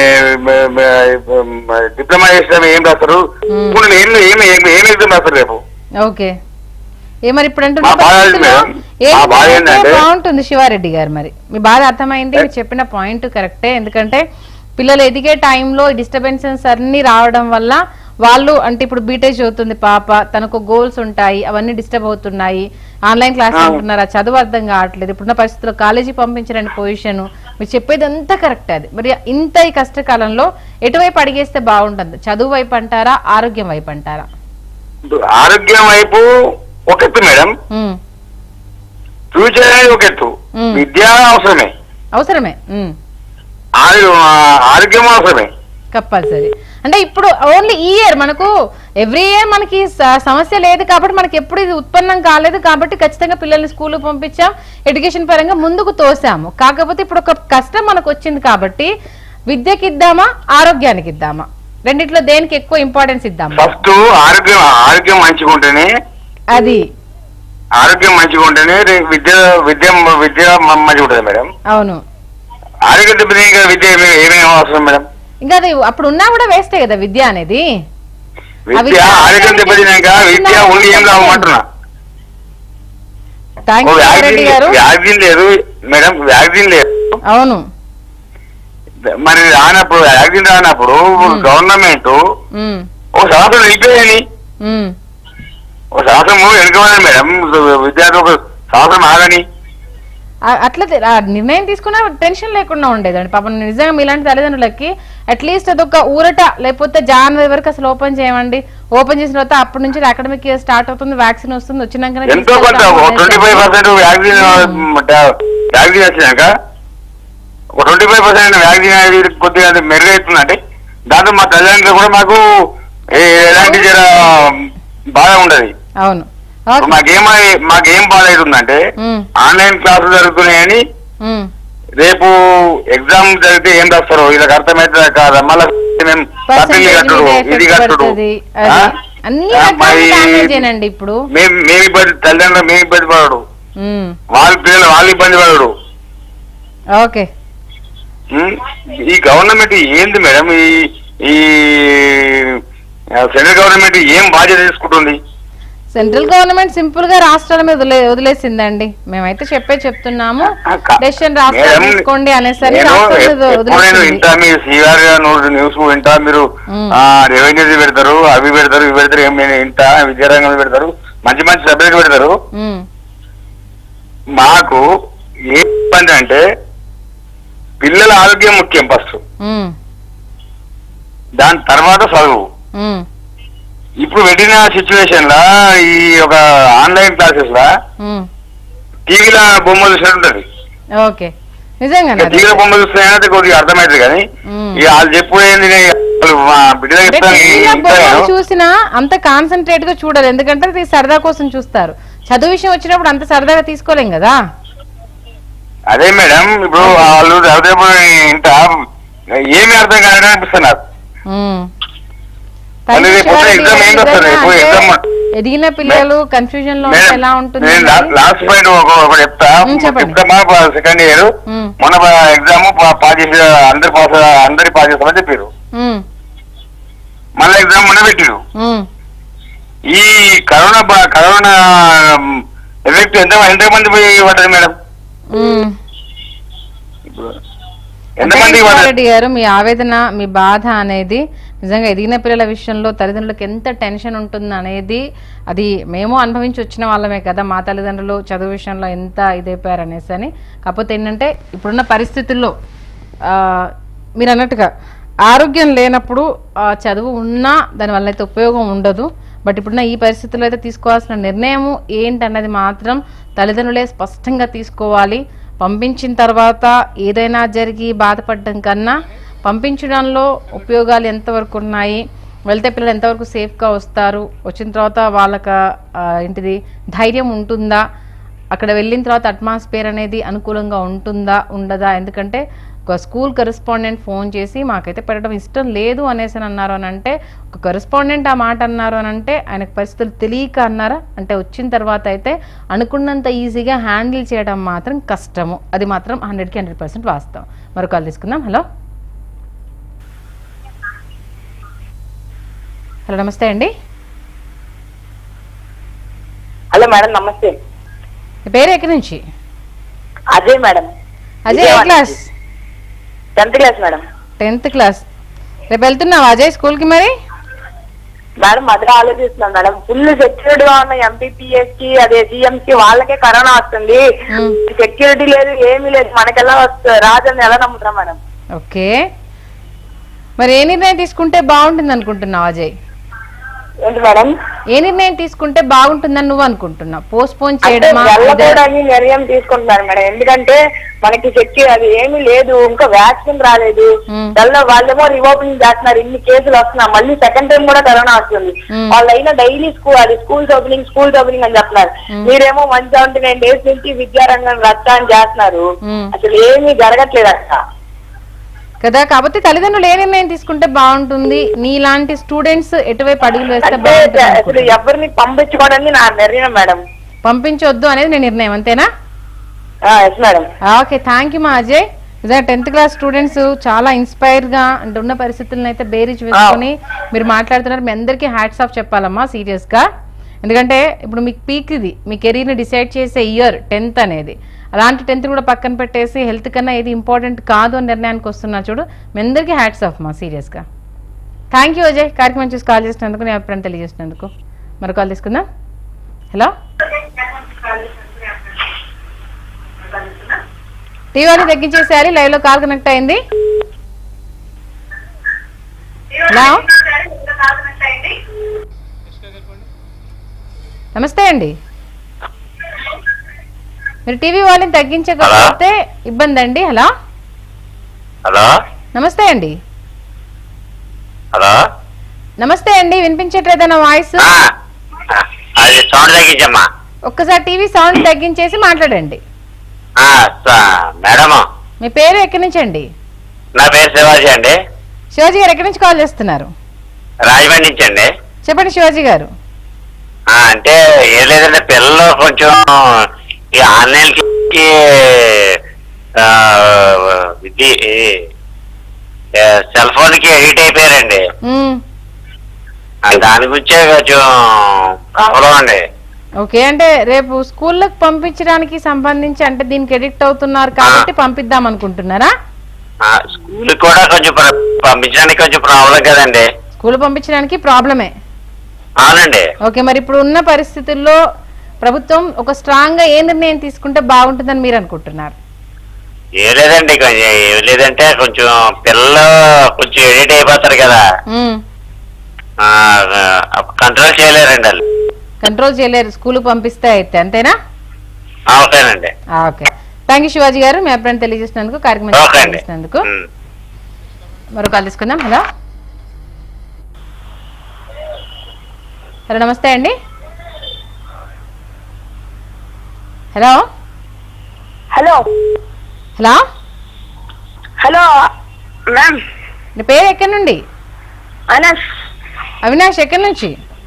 డిప్లొమా చేసినాం ఏం రాస్తారు మ్మ్. ఇప్పుడు ఏం ఏం ఏం ఏం ఎగ్జామ్ రాస్తారు రేపు ఓకే ఏ మరి ఇప్పుడు అంటున్న మా బాధ అది పరిస్థితుల్లో మేడం. ఏం మా బాధ చేస్తే ఏంటంటే- బాగుంటుంది శివారెడ్డి గారు మరి మీ బాధ అర్థమైంది మీరు చెప్పిన పాయింట్ కరెక్టే ఎందుకంటే పిల్లలు ఎదిగే టైంలో డిస్టర్బెన్సెస్ అన్ని రావడం వల్ల వాళ్ళు అంటే ఇప్పుడు బీటెక్ చదువుతుంది పాప తనకు గోల్స్ ఉంటాయి అవన్నీ డిస్టర్బ్ అవుతున్నాయి ఆన్లైన్ క్లాస్ ఆ. అంటున్నారు ఆ చదువు అర్థం కావట్లేదు ఇప్పుడున్న పరిస్థితుల్లో కాలేజీ పంపించలేని పొజిషన్ మీరు చెప్పేది అంతా కరెక్ట్ అది మరి ఇంత ఈ కష్టకాలంలో ఎటువైపు అడిగేస్తే బాగుంటుంది చదువు వైపు అంటారా ఆరోగ్యం వైపు అంటారా ఆరోగ్యం వైపు ఒక ఎత్తు మేడం ఉమ్, ఫ్యూచర్ అనేది ఒక ఎత్తు మ్మ్. విద్య అవసరమే అవసరమే ఉమ్. ఆరో- ఆరోగ్యం అవసరమే కంపల్సరీ అంటే ఇప్పుడు ఓన్లీ ఈ ఇయర్ మనకు ఎవ్రీ ఇయర్ మనకి స- సమస్య లేదు కాబట్టి మనకి ఎప్పుడు ఇది ఉత్పన్నం కాలేదు కాబట్టి ఖచ్చితంగా పిల్లల్ని స్కూల్ పంపించాం ఎడ్యుకేషన్ పరంగా ముందుకు తోసాము కాకపోతే ఇప్పుడు ఒక కష్టం మనకు వచ్చింది కాబట్టి విద్యకి ఇద్దామా ఆరోగ్యానికి ఇద్దామా రెండిట్లో దేనికి ఎక్కువ ఇంపార్టెన్స్ ఇద్దామా ఫస్ట్ ఆరోగ్యం ఆరోగ్యం మంచిగా ఉంటేనే అది ఆరోగ్యం మంచిగా ఉంటేనే రే- విద్య విద్య విద్య మ- మంచిగా ఉంటుంది మేడం అవును ఆరోగ్య దెబ్బతిని ఇంకా విద్య ఏమే- ఏమేమి అవసరం మేడం ఇంకా అది అప్పుడు ఉన్నా కూడా వేస్టే కదా విద్య అనేది విద్య ఆరోగ్యం దెబ్బతినాక విద్య ఉండి ఏం లాభమంటున్నా thank oh you Reddy vaccine గారు వ్యాక్సిన్ లేదు మేడం వ్యాక్సిన్ లేదు అవును మరి రానప్పుడు వ్యాక్సిన్ రానప్పుడు గవర్నమెంట్ ఉమ్, ఓ సంవత్సరం వెళ్ళిపోయాని ఉమ్. ఓ సంవత్సరం వెనుకమని మేడం విద్యార్థి ఒక సంవత్సరం ఆగని ఆ- అట్లా తె- ఆ నిర్ణయం తీసుకున్నా టెన్షన్ లేకుండా ఉండేదండి పాపం నిజంగా మీలాంటి తల్లిదండ్రులకి అట్లీస్ట్ అదొక ఊరట లేకపోతే జనవరి వరకు అసలు ఓపెన్ చేయమండి ఓపెన్ చేసిన తర్వాత అప్పటి నుంచి అకాడమిక్ ఇయర్ స్టార్ట్ అవుతుంది వ్యాక్సిన్ వస్తుంది వచ్చినాక ఎంతో కొంత twenty five percent vaccine vaccine వచ్చినాక ఒక ట్వంటీ ఫైవ్ పర్సెంట్ వ్యాక్సిన్ అనేది కొద్దిగా అది మెరుగవుతుందంటే దాంతో మా తల్లిదండ్రులు కూడా మాకు ఏ- ఎలాంటి జర బాధ ఉండదు అవును ఇప్పుడు మాకేం మాకేం బాధ అవుతుందంటే ఉమ్, ఆన్లైన్ క్లాసులు జరుగుతున్నాయని ఉమ్. రేపు ఎగ్జామ్ జరిగితే ఏం రాస్తారో వీళ్ళకి అర్థమైతే కాదా మళ్ళీ మేము సప్లీలు Percentage కట్టుడు మీద ఇది effect కట్టుడు పడుతుంది. ఆ? అది. అన్ని ఆ, రకాల మరి damage ఏనండి ఇప్పుడు మేము మేము ఇబ్బంది తల్లిదండ్రులు మేము ఇబ్బంది పడడు ఉమ్, వాళ్ళ పిల్లలు వాళ్ళు ఇబ్బంది పడడు ఓకే ఉమ్, ఈ గవర్నమెంట్ ఏంది మేడం ఈ ఈ సెంట్రల్ గవర్నమెంట్ ఏం బాధ్యత తీసుకుంటుంది సెంట్రల్ గవర్నమెంట్ సింపుల్ గా రాష్ట్రాల మీద వదిలే వదిలేసిందండి మేమైతే చెప్పే చెప్తున్నాము డెసిషన్ రాష్ట్రాలు మేడం, తీసుకోండి అనేసి అని నేను రాష్ట్రాల మీద ఎప్పుడు నేను వదిలేసింది వింటా మీరు సిఆర్ న్యూస్ వింటా మీరు ఉమ్. రెవెన్యూ పెడతారు అవి పెడతారు ఇవి పెడతారు ఏం నేను వింటా విద్యారంగం పెడతారు మంచి మంచి సబ్జెక్ట్ పెడతారు ఉమ్, మాకు ఏ ఇబ్బంది అంటే పిల్లల ఆరోగ్యం ముఖ్యం ఫస్ట్ ఉమ్, దాని తర్వాత చదువు ఉమ్, ఇప్పుడు పెట్టిన సిచ్యువేషన్ లా ఈ ఒక ఆన్లైన్ క్లాసెస్ లా ఉమ్. టీవీలో బొమ్మలు చూసినట్టు ఉంటది ఓకే నిజంగానే అది. టీవీలో బొమ్మలు చూస్తే కొద్దిగా అర్థమవుతుంది కానీ ఉమ్. ఇక వాళ్ళు చెప్పుడు ఏంది నేను వాళ్ళు మా బిడ్డలు అంటే చెప్తాను టీవీలో ఇంత బొమ్మలు నేను. చూసినా అంత కాన్సన్ట్రేట్ గా చూడరు ఎందుకంటే అది సరదా కోసం చూస్తారు చదువు విషయం వచ్చినప్పుడు అంత సరదాగా తీసుకోలేం కదా అదే మేడం ఇప్పుడు వాళ్ళు చదివేప్పుడు ఇంత ఏమి అర్థం కాదని అనిపిస్తుంది నాకు ఉమ్. మళ్ళీ రేపు పొద్దున శివారెడ్డి exam ఏం గారు వస్తుంది? రేపు అంటే exam ఎదిగిన పిల్లలు కన్ఫ్యూజన్ లో ఉంటే మేడం, ఎలా ఉంటుంది నేను లా- లాస్ట్ పాయింట్ ఒక ఒకటి చెప్తా ఉమ్, చెప్పండి. చెప్తామా సెకండ్ ఇయర్ ఉమ్, మొన్న ఎగ్జామ్ పాస్ చేసి అందరి పాస్ అందరి పాస్ చేస్తామని చెప్పారు ఉమ్, మళ్ళీ ఎగ్జామ్ మొన్న పెట్టారు ఉమ్. ఈ కరోనా బ- కరోనా ఎఫెక్ట్ ఎంత ఎంతమంది పోయి పడ్డది మేడం ఉమ్. ఎంతమంది పడ్డది రెడ్డి గారు మీ ఆవేదన మీ బాధ అనేది నిజంగా ఎదిగిన పిల్లల విషయంలో తల్లిదండ్రులకు ఎంత టెన్షన్ ఉంటుంది అనేది అది మేము అనుభవించి వచ్చిన వాళ్ళమే కదా మా తల్లిదండ్రులు చదువు విషయంలో ఎంత ఇదైపోయారు అనేసి అని కాకపోతే ఏంటంటే ఇప్పుడున్న పరిస్థితుల్లో ఆ, మీరు అన్నట్టుగా ఆరోగ్యం లేనప్పుడు ఆ, చదువు ఉన్నా దానివల్ల అయితే ఉపయోగం ఉండదు బట్ ఇప్పుడున్న ఈ పరిస్థితుల్లో అయితే తీసుకోవాల్సిన నిర్ణయం ఏంటన్నది మాత్రం తల్లిదండ్రులే స్పష్టంగా తీసుకోవాలి పంపించిన తర్వాత ఏదైనా జరిగి బాధపడడం కన్నా పంపించడంలో ఉపయోగాలు ఎంతవరకు ఉన్నాయి వెళ్తే పిల్లలు ఎంతవరకు సేఫ్గా వస్తారు వచ్చిన తర్వాత వాళ్ళకి ఆ, ఏంటిది ధైర్యం ఉంటుందా అక్కడ వెళ్ళిన తర్వాత అట్మాస్ఫియర్ అనేది అనుకూలంగా ఉంటుందా ఉండదా ఎందుకంటే ఒక స్కూల్ కరెస్పాండెంట్ ఫోన్ చేసి మాకైతే పెట్టడం ఇష్టం లేదు అనేసి అని అన్నారు అని అంటే ఒక కరెస్పాండెంట్ ఆ మాట అన్నారు అని అంటే ఆయనకు పరిస్థితులు తెలియక అన్నారా అంటే వచ్చిన తర్వాత అయితే అనుకున్నంత ఈజీగా హ్యాండిల్ చేయడం మాత్రం కష్టము అది మాత్రం హండ్రెడ్కి హండ్రెడ్ పర్సెంట్ వాస్తవం మరో కాల్ తీసుకుందాం హలో హలో నమస్తే అండి హలో మేడం నమస్తే మీ పేరు ఎక్కడి నుంచి అజయ్ మేడం అజయ్ ఏ class tenth class madam tenth class రేపు వెళ్తున్నావా అజయ్ స్కూల్కి మరి మేడం అదే ఆలోచిస్తున్నాను మేడం ఫుల్ సెక్యూర్డ్ గా ఉన్న ఎంపీపీఎస్ కి అదే సీఎం కి వాళ్ళకే కరోనా వస్తుంది మ్మ్. సెక్యూరిటీ లేదు ఏమీ లేదు మనకెలా వస్తుంది రాజని ఎలా నమ్ముతాం మేడం ఓకే మరి ఏ నిర్ణయం తీసుకుంటే బాగుంటుంది అనుకుంటున్నావు అజయ్ ఏంటి మేడం ఏ నిర్ణయం తీసుకుంటే బాగుంటుందని నువ్వు అనుకుంటున్నావు పోస్ట్ పోన్ అంటే చేయడమా ఇదే- వెళ్ళకూడని నిర్ణయం తీసుకుంటున్నారు మేడం ఎందుకంటే మనకి సెక్యూ అది ఏమీ లేదు ఇంకా వ్యాక్సిన్ రాలేదు మ్మ్. దానిలో వాళ్ళేమో రీఓపెనింగ్ చేస్తున్నారు ఇన్ని కేసులు వస్తున్నా మళ్ళీ సెకండ్ టైం కూడా కరోనా వస్తుంది మ్మ్. వాళ్ళైనా డైలీ స్కూల్ అది స్కూల్స్ ఓపెనింగ్ స్కూల్స్ ఓపెనింగ్ అని చెప్తున్నారు మీరేమో వన్ సెవెంటీ నైన్ డేస్ నుంచి విద్యారంగం రద్దాన్ని చేస్తున్నారు మ్మ్. అసలు ఏమీ జరగట్లేదు అక్కడ కదా కాబట్టి తల్లిదండ్రులు ఏ నిర్ణయం తీసుకుంటే బాగుంటుంది నీలాంటి స్టూడెంట్స్ ఎటువైపు అడుగులు వేస్తే అంటే బాగుంటుంది అసలు అనుకుంటున్నావు? ఎవరిని పంపించుకోవడానికి నా నిర్ణయం మేడం పంపించొద్దు అనేది నీ నిర్ణయం అంతేనా yes madam okay thank you మా అజయ్ నిజంగా టెన్త్ క్లాస్ స్టూడెంట్స్ చాలా ఇన్స్పైర్ గా అంటే ఉన్న పరిస్థితులను అయితే బేరీజ్ వేసుకొని మీరు మాట్లాడుతున్నారు మీ అందరికీ హ్యాట్స్ ఆఫ్ చెప్పాలమ్మా సీరియస్ గా ఎందుకంటే ఇప్పుడు మీకు పీక్ ఇది మీ కెరీర్ ని డిసైడ్ చేసే ఇయర్ టెన్త్ అనేది అలాంటి టెన్త్ కూడా పక్కన పెట్టేసి హెల్త్ కన్నా ఏది ఇంపార్టెంట్ కాదు అని నిర్ణయానికి వస్తున్నారు చూడు మీ అందరికీ హ్యాట్స్ ఆఫ్ మా సీరియస్ గా థ్యాంక్ యూ అజయ్ కార్యక్రమం చూసి కాల్ చేసినందుకు నేను అభిప్రాయం తెలియజేసినందుకు మరి కాల్ తీసుకుందాం హలో టీవీని తగ్గించేసేయాలి లైవ్ లో కాల్ కనెక్ట్ అయింది హలో నమస్తే అండి మీరు టీవీ వాళ్ళని తగ్గించకపోతే ఇబ్బంది అండి హలో హలో నమస్తే అండి హలో నమస్తే అండి వినిపించట్లేదా నా వాయిస్ ఆ, అది సౌండ్ తగ్గించమ్మా ఒక్కసారి టీవీ సౌండ్ తగ్గించేసి మాట్లాడండి ఆ, స- మేడము మీ పేరు ఎక్కడి నుంచి అండి నా పేరు శివాజీ అండి శివాజీ గారు ఎక్కడి నుంచి కాల్ చేస్తున్నారు రాజమండ్రి నుంచి అండి చెప్పండి శివాజీ గారు ఆ, అంటే ఏం లేదండి పిల్లలు కొంచెం ఈ ఆన్లైన్ కి ఆ, ఇది సెల్ ఫోన్ కి ఎడిట్ అయిపోయారండి మ్మ్. ఆ, దాని గురించే కొంచెం ప్రాబ్లం అండి ఓకే అంటే రేపు స్కూల్లోకి పంపించడానికి సంబంధించి అంటే దీనికి ఎడిక్ట్ అవుతున్నారు కాబట్టి పంపిద్దాం అనుకుంటున్నారా ఆ, స్కూల్ కూడా కొంచెం ప్ర- పంపించడానికి కొంచెం ప్రాబ్లం కదండి స్కూల్ పంపించడానికి ప్రాబ్లమే అవునండి ఓకే మరి ఇప్పుడు ఉన్న పరిస్థితుల్లో ప్రభుత్వం ఒక స్ట్రాంగ్ గా ఏ నిర్ణయం తీసుకుంటే బాగుంటుందని మీరు అనుకుంటున్నారు ఏం లేదండి కొంచెం ఏం లేదంటే కొంచెం పిల్లలు కొంచెం ఎడిట్ అయిపోతారు కదా మ్మ్. కంట్రోల్ చేయలేరండి వాళ్ళు కంట్రోల్ చేయలేరు స్కూల్ పంపిస్తే అయితే అంతేనా ఆ, ఓకేనండి ఆ, ఓకే థ్యాంక్ యూ శివాజీ గారు మీ అభిప్రాయం తెలియజేసినందుకు కార్యక్రమం ఓకే అండి చేసినందుకు ఉమ్. మరో కాల్ తీసుకుందాం హలో హలో నమస్తే అండి hello hello hello hello ma'am నీ పేరు ఎక్కడి నుండి అనస్ అవినాష్ ఎక్కడి నుంచి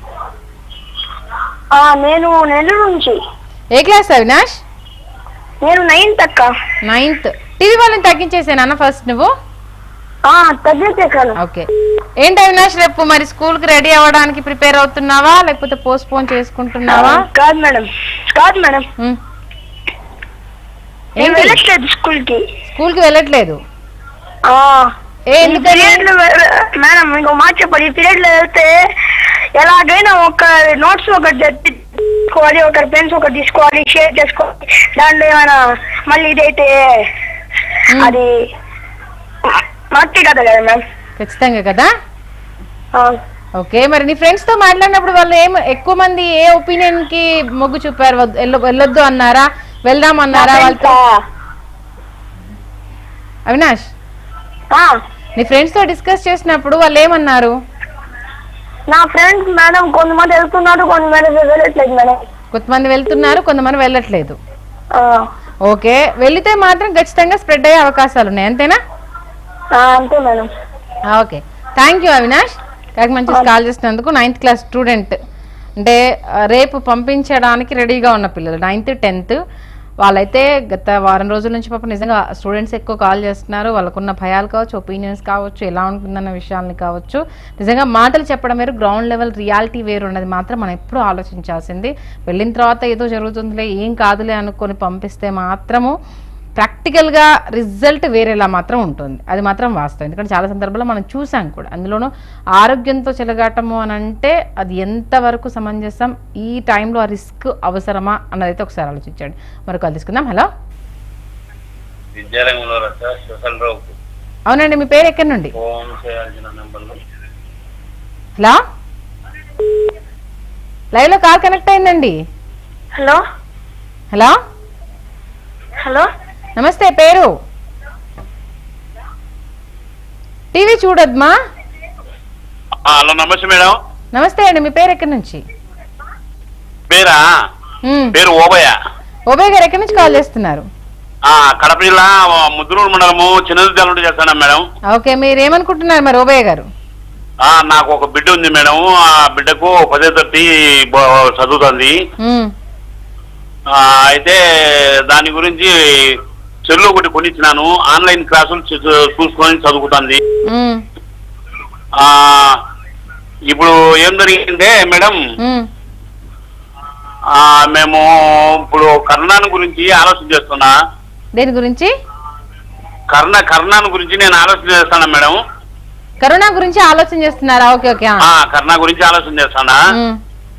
ఆ, నేను నెల్లూరు నుంచి ఏ క్లాస్ అవినాష్ నేను నైన్త్ అక్క నైన్త్ టీవీ వాళ్ళని తగ్గించేసాను ఫస్ట్ నువ్వు ఆ, తగ్గించేసాను ఓకే ఏంటి అవినాష్ రేపు మరి స్కూల్ కి రెడీ అవ్వడానికి ప్రిపేర్ అవుతున్నావా లేకపోతే పోస్ట్ పోన్ చేసుకుంటున్నావా కాదు మేడం కాదు మేడం ఉమ్. నేను ఏంటి వెళ్ళట్లేదు స్కూల్ కి స్కూల్ కి వెళ్ళట్లేదు ఆ, ఏ ఈ ఎందుకని పీరియడ్ లో వె- మేడం ఇంకో మాట చెప్పండి ఈ పీరియడ్ లో వెళ్తే ఎలాగైనా ఒక నోట్స్ ఒకటి తీసుకోవాలి ఒక పెన్స్ ఒకటి తీసుకోవాలి షేర్ చేసుకోవాలి దాంట్లో ఏమైనా మళ్ళీ ఇదైతే అది మట్టి కదా కదా మ్యామ్ ఖచ్చితంగా కదా ఆ, ఓకే మరి నీ ఫ్రెండ్స్ తో మాట్లాడినప్పుడు వాళ్ళు ఏం ఎక్కువ మంది ఏ ఒపీనియన్ కి మొగ్గు చూపారు వద్దు- వెళ్ళ- వెళ్ళొద్దు అన్నారా వెళ్దాం నా అన్నారా వాళ్ళతో friends అవినాష్ ఆ, నీ ఫ్రెండ్స్ తో డిస్కస్ చేసినప్పుడు వాళ్ళు ఏమన్నారు నా ఫ్రెండ్స్ మేడం కొంతమంది వెళ్తున్నారు కొంతమంది వెళ్ళట్లేదు మేడం కొంతమంది వెళ్తున్నారు కొంతమంది వెళ్ళట్లేదు ఆ, ఓకే వెళితే మాత్రం ఖచ్చితంగా స్ప్రెడ్ అయ్యే అవకాశాలు ఉన్నాయి అంతేనా ఆ, అంతే మేడం ఆ, ఓకే థ్యాంక్ యూ అవినాష్ కాక మంచి కాల్ చేసినందుకు నైన్త్ క్లాస్ స్టూడెంట్ అంటే ఆ, రేపు పంపించడానికి రెడీగా ఉన్న పిల్లలు నైన్త్ టెన్త్ వాళ్ళైతే గత వారం రోజుల నుంచి పాపం నిజంగా స్టూడెంట్స్ ఎక్కువ కాల్ చేస్తున్నారు వాళ్ళకున్న భయాలు కావచ్చు ఒపీనియన్స్ కావచ్చు ఎలా ఉంటుందన్న విషయాల్ని కావచ్చు నిజంగా మాటలు చెప్పడం వేరు గ్రౌండ్ లెవెల్ రియాలిటీ వేరు ఉన్నది మాత్రం మనం ఎప్పుడూ ఆలోచించాల్సింది వెళ్ళిన తర్వాత ఏదో జరుగుతుందిలే ఏం కాదులే అనుకొని పంపిస్తే మాత్రము ప్రాక్టికల్గా రిజల్ట్ వేరేలా మాత్రం ఉంటుంది అది మాత్రం వాస్తవం ఎందుకంటే చాలా సందర్భాల్లో మనం చూసాం కూడా అందులోనూ ఆరోగ్యంతో చెలగాటము అని అంటే అది ఎంతవరకు సమంజసం ఈ టైంలో ఆ రిస్క్ అవసరమా అన్నది అయితే ఒకసారి ఆలోచించండి మరి కాల్ తీసుకుందాం హలో విద్యారంగంలో రచ్చ స్పెషల్ రావు అవునండి మీ పేరు ఎక్కడి నుండి ఫోన్ చేయాల్సిన నెంబర్లు హలో లైవ్లో కాల్ కనెక్ట్ అయిందండి హలో హలో హలో నమస్తే పేరు టీవీ చూడొద్మా హలో నమస్తే మేడం నమస్తే అండి మీ పేరు ఎక్కడి నుంచి పేరా మ్మ్. పేరు ఓబయ్య ఓబే గారు ఎక్కడి నుంచి కాల్ చేస్తున్నారు ఆ, కడప జిల్లా ముద్దునూరు మండలము చిన్నదిద్దాల నుండి చేస్తాను మేడం ఓకే మీరు ఏమనుకుంటున్నారు మరి ఓబయ్య గారు ఆ, నాకు ఒక బిడ్డ ఉంది మేడం ఆ బిడ్డకు పదో తరగతి బ- చదువుతుంది మ్మ్. ఆ, అయితే దాని గురించి చెల్లు ఒకటి కొనిచ్చినాను ఆన్లైన్ క్లాసులు చూ- చూసుకొని చదువుకుంటుంది ఉమ్, ఆ ఇప్పుడు ఏం జరిగిందంటే మేడం ఉమ్, ఆ మేము ఇప్పుడు కర్ణాను గురించి ఆలోచన చేస్తున్నా దేని గురించి కర్ణ కర్ణాను గురించి నేను ఆలోచన చేస్తాను మేడం కరోనా గురించి ఆలోచన చేస్తున్నారా ఓకే ఓకే ఆ. ఆ కర్ణ గురించి ఆలోచన చేస్తానా ఉమ్.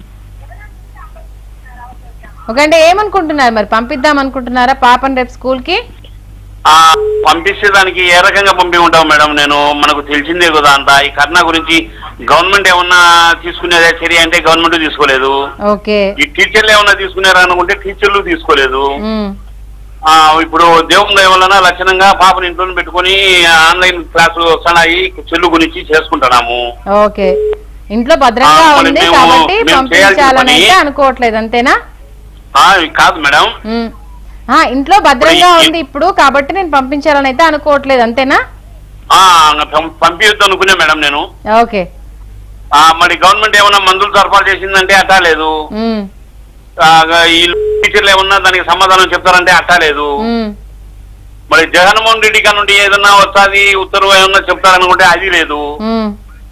ఓకే అంటే ఏమనుకుంటున్నారు మరి పంపిద్దాం అనుకుంటున్నారా పాపని రేపు స్కూల్ కి ఆ పంపిస్తే దానికి ఏ రకంగా పంపి ఉంటాం మేడం నేను మనకు తెలిసిందే కదా అంతా ఈ కర్ణ గురించి గవర్నమెంట్ ఏమన్నా తీసుకునేదే చర్య అంటే గవర్నమెంట్ తీసుకోలేదు ఓకే ఈ టీచర్లు ఏమన్నా తీసుకున్నారా అనుకుంటే టీచర్లు తీసుకోలేదు ఉమ్, ఆ ఇప్పుడు దేవుని దయ వలన లక్షణంగా పాపని ఇంట్లో పెట్టుకొని ఆన్లైన్ క్లాసులు వస్తున్నాయి చెల్లు గురించి చేసుకుంటున్నాము ఓకే ఇంట్లో భద్రంగా ఆ, మరి ఉంది మేము- కాబట్టి మేము చేయాల్సిన పంపించాలని పని- అయితే అనుకోవట్లేదు అంతేనా ఆ, కాదు మేడం ఉమ్. ఆ, ఇంట్లో భద్రంగా ఇప్పుడు ఈ- ఉంది ఇప్పుడు కాబట్టి నేను పంపించాలని అయితే అనుకోవట్లేదు అంతేనా ఆ పం- పంపించొద్దు అనుకునే మేడం నేను ఓకే ఆ మరి గవర్నమెంట్ ఏమన్నా మందులు సరఫరా చేసిందంటే అట్టా లేదు ఉమ్, ఆ, ఈ టీచర్లు ఏమన్నా దానికి సమాధానం చెప్తారంటే అట్టా లేదు ఉమ్, మరి జగన్మోహన్ రెడ్డి గారి నుండి ఏదన్నా వస్తుంది ఉత్తర్వు ఏమన్నా చెప్తారనుకుంటే అది లేదు ఉమ్.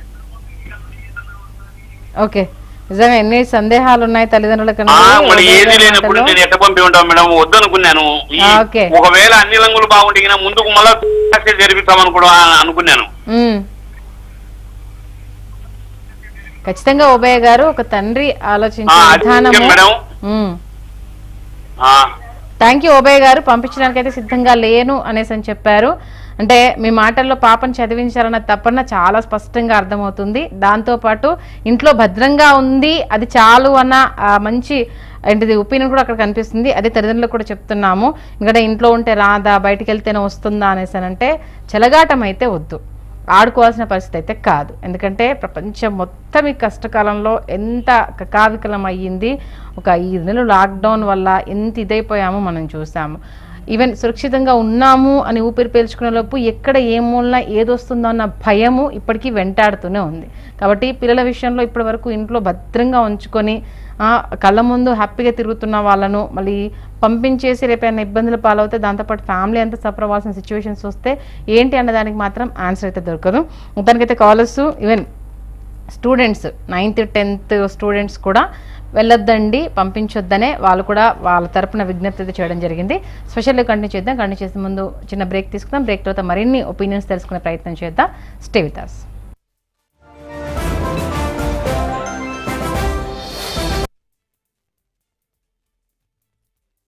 ఓకే నిజంగా ఎన్ని సందేహాలు ఉన్నాయి తల్లిదండ్రులకు ఆ అనేది మరి ఉదయ్ ఏది గారి లేనప్పుడు మాటలో. నేను ఎట్ట పంపి ఉంటాను మేడం వద్దు అనుకున్నాను ఈ ఆ, ఓకే. ఒకవేళ అన్ని రంగులు బాగుంటే గిన ముందుకు మళ్ళా జరిపిస్తామని కూడా అనుకున్నాను ఉమ్. ఖచ్చితంగా ఉభయ గారు ఒక తండ్రి ఆలోచించే ఆ, అది విధానము ముఖ్యం మేడం ఉమ్. ఆ, థ్యాంక్ యూ ఓబయ్య గారు పంపించడానికి అయితే సిద్ధంగా లేను అనేసి అని చెప్పారు అంటే మీ మాటల్లో పాపను చదివించాలన్న తపన చాలా స్పష్టంగా అర్థమవుతుంది దాంతోపాటు ఇంట్లో భద్రంగా ఉంది అది చాలు అన్న ఆ, మంచి ఏంటిది ఒపీనియన్ కూడా అక్కడ కనిపిస్తుంది అదే తల్లిదండ్రులకు కూడా చెప్తున్నాము ఎందుకంటే ఇంట్లో ఉంటే రాదా బయటికి వెళ్తేనే వస్తుందా అనేసి అని అంటే చెలగాటం అయితే వద్దు ఆడుకోవాల్సిన పరిస్థితి అయితే కాదు ఎందుకంటే ప్రపంచం మొత్తం ఈ కష్టకాలంలో ఎంత కకావికలం అయ్యింది ఒక ఐదు నెలలు లాక్డౌన్ వల్ల ఎంత ఇదైపోయామో మనం చూసాము ఈవెన్ సురక్షితంగా ఉన్నాము అని ఊపిరి పీల్చుకునే లోపు ఎక్కడ ఏ మూలన ఏదొస్తుందో అన్న భయము ఇప్పటికీ వెంటాడుతూనే ఉంది కాబట్టి పిల్లల విషయంలో ఇప్పటి వరకు ఇంట్లో భద్రంగా ఉంచుకొని ఆ, కళ్ళ ముందు హ్యాపీగా తిరుగుతున్న వాళ్ళను మళ్ళీ పంపించేసి రేపైనా ఇబ్బందులు పాలవుతే దాంతోపాటు ఫ్యామిలీ అంతా సఫర్ అవ్వాల్సిన సిచ్యువేషన్స్ వస్తే ఏంటి అన్న దానికి మాత్రం ఆన్సర్ అయితే దొరకదు మొత్తానికైతే callers even students ninth tenth students కూడా వెళ్ళొద్దండి పంపించొద్దనే వాళ్ళు కూడా వాళ్ళ తరపున విజ్ఞప్తి అయితే చేయడం జరిగింది స్పెషల్గా కంటిన్యూ చేద్దాం కంటిన్యూ చేసే ముందు చిన్న బ్రేక్ తీసుకుందాం బ్రేక్ తర్వాత మరిన్ని ఒపీనియన్స్ తెలుసుకునే ప్రయత్నం చేద్దాం స్టే విత్ అస్